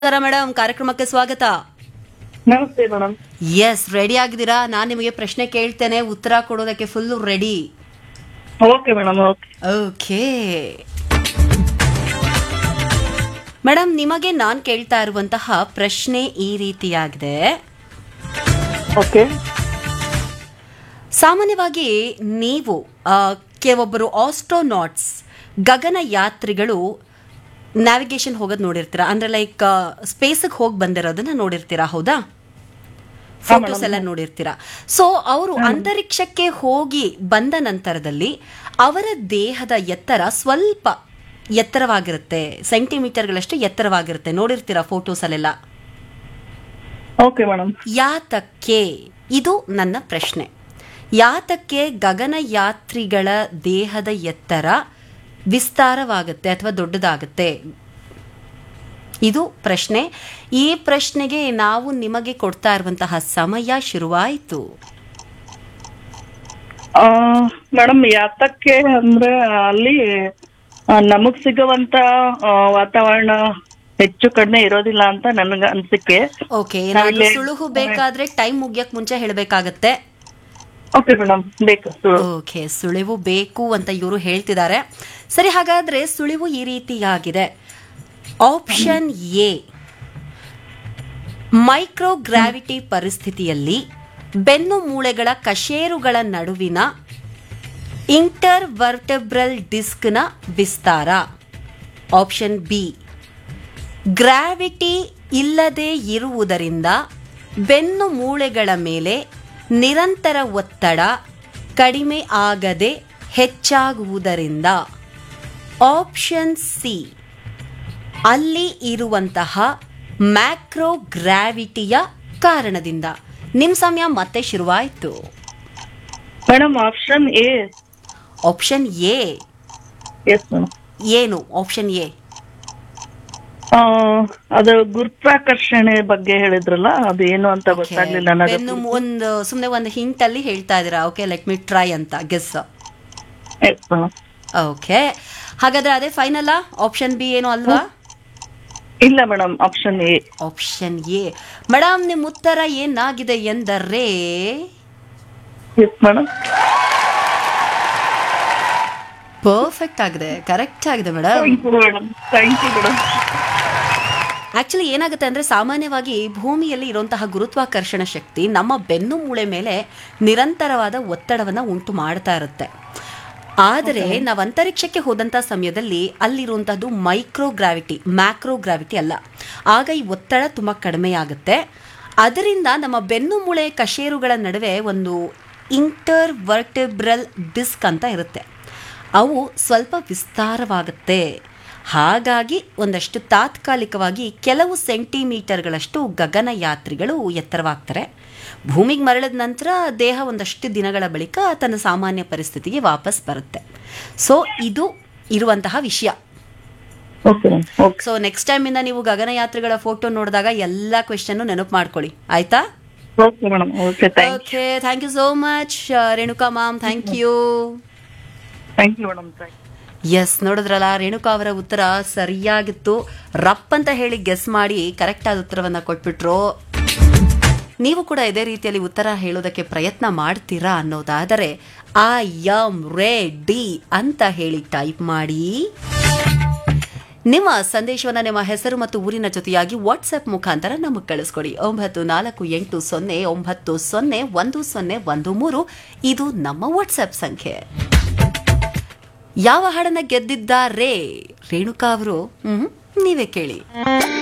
ನಮಸ್ಕಾರ ಮೇಡಮ್ ಕಾರ್ಯಕ್ರಮಕ್ಕೆ ಸ್ವಾಗತ ನಮಸ್ತೆ ಮೇಡಮ್ ಎಸ್ ರೆಡಿ ಆಗಿದ್ದೀರಾ ನಾನು ನಿಮಗೆ ಪ್ರಶ್ನೆ ಕೇಳ್ತೇನೆ ಉತ್ತರ ಕೊಡೋದಕ್ಕೆ full ready okay madam okay okay madam ನಿಮಗೆ ನಾನು ಕೇಳ್ತಾ ಇರುವಂತಹ ಪ್ರಶ್ನೆ ಈ ರೀತಿಯಾಗಿದೆ ಓಕೆ ಸಾಮಾನ್ಯವಾಗಿ ನೀವು ಆ, ಕೆಲವೊಬ್ಬರು ಆಸ್ಟ್ರೋನಾಟ್ಸ್ ಗಗನಯಾತ್ರಿಗಳು ನ್ಯಾವಿಗೇಷನ್ ಹೋಗೋದು ನೋಡಿರ್ತೀರಾ ಅಂದ್ರೆ ಲೈಕ್ ಸ್ಪೇಸಿಗೆ ಹೋಗಿ ಬಂದಿರೋದನ್ನ ನೋಡಿರ್ತೀರಾ ಹೌದಾ ಫೋಟೋಸ್ ಎಲ್ಲ ನೋಡಿರ್ತೀರಾ ಸೊ ಅವರು ಅಂತರಿಕ್ಷಕ್ಕೆ ಹೋಗಿ ಬಂದ ನಂತರದಲ್ಲಿ ಅವರ ದೇಹದ ಎತ್ತರ ಸ್ವಲ್ಪ ಎತ್ತರವಾಗಿರುತ್ತೆ ಸೆಂಟಿಮೀಟರ್ಗಳಷ್ಟು ಎತ್ತರವಾಗಿರುತ್ತೆ ನೋಡಿರ್ತೀರಾ ಫೋಟೋಸ್ ಅಲ್ಲೆಲ್ಲ ಓಕೆ ಮೇಡಮ್ ಯಾತಕ್ಕೆ ಇದು ನನ್ನ ಪ್ರಶ್ನೆ ಯಾತಕ್ಕೆ ಗಗನಯಾತ್ರಿಗಳ ದೇಹದ ಎತ್ತರ ವಿಸ್ತಾರವಾಗುತ್ತೆ ಅಥವಾ ದೊಡ್ಡದಾಗುತ್ತೆ ಇದು ಪ್ರಶ್ನೆ ಈ ಪ್ರಶ್ನೆಗೆ ನಾವು ನಿಮಗೆ ಕೊಡ್ತಾ ಇರುವಂತಹ ಸಮಯ ಶುರುವಾಯಿತು ಮೇಡಮ್ ಯಾತಕ್ಕೆ ಅಂದ್ರೆ ಅಲ್ಲಿ ಆ, ನಮಗ್ ಸಿಗುವಂತ ಆ, ವಾತಾವರಣ ಹೆಚ್ಚು ಕಡಿಮೆ ಇರೋದಿಲ್ಲ ಅಂತ ನನಗ ಅನ್ಸಿಕೆ ಓಕೆ ಏನಾದ್ರೂ ನಾವಿಲ್ಲಿ- ಸುಳುಹು ಬೇಕಾದ್ರೆ ಟೈಮ್ ಮುಗಿಯಕ್ ಮುಂಚೆ ಹೇಳಬೇಕಾಗತ್ತೆ ಓಕೆ ಮೇಡಮ್ ಬೇಕು ಸುಳ್ಳು. ಓಕೆ ಸುಳಿವು ಬೇಕು ಅಂತ ಇವರು ಹೇಳ್ತಿದ್ದಾರೆ ಸರಿ ಹಾಗಾದ್ರೆ ಸುಳಿವು ಈ ರೀತಿಯಾಗಿದೆ ಆಪ್ಷನ್ ಎ ಮೈಕ್ರೋಗ್ರಾವಿಟಿ ಪರಿಸ್ಥಿತಿಯಲ್ಲಿ ಬೆನ್ನು ಮೂಳೆಗಳ ಕಶೇರುಗಳ ನಡುವಿನ ಇಂಟರ್ವರ್ಟೆಬ್ರಲ್ ಡಿಸ್ಕ್ನ ವಿಸ್ತಾರ ಆಪ್ಷನ್ ಬಿ ಗ್ರಾವಿಟಿ ಇಲ್ಲದೆ ಇರುವುದರಿಂದ ಬೆನ್ನು ಮೂಳೆಗಳ ಮೇಲೆ ನಿರಂತರ ಒತ್ತಡ ಕಡಿಮೆ ಆಗದೆ ಹೆಚ್ಚಾಗುವುದರಿಂದ ಆಪ್ಷನ್ ಸಿ ಅಲ್ಲಿ ಇರುವಂತಹ ಮ್ಯಾಕ್ರೋಗ್ರಾವಿಟಿಯ ಕಾರಣದಿಂದ ನಿಮ್ಮ ಸಮಯ ಮತ್ತೆ ಶುರುವಾಯಿತು madam option A option A yes madam ಏನು ಆಪ್ಷನ್ ಎ ಅದು ಗುರುತ್ವಾಕರ್ಷಣೆ ಬಗ್ಗೆ ಹೇಳಿದ್ರಲ್ಲ ಅದು ಏನು ಅಂತ ಗೊತ್ತಾಗ್ಲಿಲ್ಲ ನನಗೆ ಬೆನ್ನು ಒಂದು ಸುಮ್ಮನೆ ಒಂದು ಹಿಂಟ್ ಅಲ್ಲಿ ಹೇಳ್ತಾ ಇದ್ದೀರಾ ಓಕೆ ಲೆಟ್ ಮಿ ಟ್ರೈ ಅಂತ ಗೆಸ್ ಎಸ್ ಮೇಡಮ್ ಓಕೆ ಹಾಗಾದ್ರೆ ಅದೇ ಫೈನಲ್ ಆಪ್ಷನ್ ಬಿ ಏನು ಅಲ್ವಾ ಇಲ್ಲ madam option A option A madam ನಿಮ್ಮ ಉತ್ತರ ಏನಾಗಿದೆ ಎಂದರೆ ಎಸ್ ಮೇಡಮ್ ಪರ್ಫೆಕ್ಟ್ ಆಗಿದೆ ಕರೆಕ್ಟ್ ಆಗಿದೆ madam thank you madam thank you madam actually ಏನಾಗುತ್ತೆ ಅಂದ್ರೆ ಸಾಮಾನ್ಯವಾಗಿ ಭೂಮಿಯಲ್ಲಿ ಇರುವಂತಹ ಗುರುತ್ವಾಕರ್ಷಣ ಶಕ್ತಿ ನಮ್ಮ ಬೆನ್ನು ಮೂಳೆ ಮೇಲೆ ನಿರಂತರವಾದ ಒತ್ತಡವನ್ನ ಉಂಟು ಮಾಡ್ತಾ ಇರುತ್ತೆ ಆದರೆ ನಾವು ಅಂತರಿಕ್ಷಕ್ಕೆ ಹೋದಂಥ ಸಮಯದಲ್ಲಿ ಅಲ್ಲಿರುವಂತಹದ್ದು ಮೈಕ್ರೋಗ್ರಾವಿಟಿ ಮ್ಯಾಕ್ರೋಗ್ರಾವಿಟಿ ಅಲ್ಲ ಆಗ ಈ ಒತ್ತಡ ತುಂಬ ಕಡಿಮೆ ಆಗುತ್ತೆ ಅದರಿಂದ ನಮ್ಮ ಬೆನ್ನು ಮೂಳೆ ಕಶೇರುಗಳ ನಡುವೆ ಒಂದು ಇಂಟರ್ವರ್ಟೆಬ್ರಲ್ ಡಿಸ್ಕ್ ಅಂತ ಇರುತ್ತೆ ಅವು ಸ್ವಲ್ಪ ವಿಸ್ತಾರವಾಗುತ್ತೆ ಹಾಗಾಗಿ ಒಂದಷ್ಟು ತಾತ್ಕಾಲಿಕವಾಗಿ ಕೆಲವು ಸೆಂಟಿಮೀಟರ್ಗಳಷ್ಟು ಗಗನಯಾತ್ರಿಗಳು ಎತ್ತರವಾಗ್ತಾರೆ ಭೂಮಿಗೆ ಮರಳಿದ ನಂತರ ದೇಹ ಒಂದಷ್ಟು ದಿನಗಳ ಬಳಿಕ ತನ್ನ ಸಾಮಾನ್ಯ ಪರಿಸ್ಥಿತಿಗೆ ವಾಪಸ್ ಬರುತ್ತೆ ಸೊ ಇದು ಇರುವಂತಹ ವಿಷಯ okay ma'am okay so next ಟೈಮಿಂದ ನೀವು ಗಗನಯಾತ್ರಿಗಳ ಫೋಟೋ ನೋಡಿದಾಗ ಎಲ್ಲ ಕ್ವೆಶನ್ ನೆನಪು ಮಾಡ್ಕೊಳ್ಳಿ ಆಯ್ತಾ okay madam okay thank okay thank you so much Renuka ma'am thank you thank you madam thanks ನೋಡಿದ್ರಲ್ಲ ರೇಣುಕಾ ಅವರ ಉತ್ತರ ಸರಿಯಾಗಿತ್ತು ರಪ್ ಅಂತ ಹೇಳಿ ಗೆಸ್ ಮಾಡಿ ಕರೆಕ್ಟ್ ಆದ ಉತ್ತರವನ್ನ ಕೊಟ್ಬಿಟ್ರು ನೀವು ಕೂಡ ಇದೇ ರೀತಿಯಲ್ಲಿ ಉತ್ತರ ಹೇಳೋದಕ್ಕೆ ಪ್ರಯತ್ನ ಮಾಡ್ತೀರಾ ಅನ್ನೋದಾದರೆ ಐ ಎಮ್ ರೆಡಿ ಅಂತ ಹೇಳಿ ಟೈಪ್ ಮಾಡಿ ನಿಮ್ಮ ಸಂದೇಶವನ್ನ ನಿಮ್ಮ ಹೆಸರು ಮತ್ತು ಊರಿನ ಜೊತೆಯಾಗಿ ವಾಟ್ಸ್ಆಪ್ ಮುಖಾಂತರ ನಮಗೆ ಕಳಿಸ್ಕೊಡಿ ಒಂಬತ್ತು ನಾಲ್ಕು ಎಂಟು ಸೊನ್ನೆ ಒಂಬತ್ತು ಸೊನ್ನೆ ಒಂದು ಸೊನ್ನೆ ಒಂದು ಮೂರು ಇದು ನಮ್ಮ ವಾಟ್ಸ್ಆಪ್ ಸಂಖ್ಯೆ ಯಾವ ಹಾಡನ್ನ ಗೆದ್ದಿದ್ದಾರೆ ರೇಣುಕಾ ಅವರು ಹ್ಮ್ ನೀವೇ ಕೇಳಿ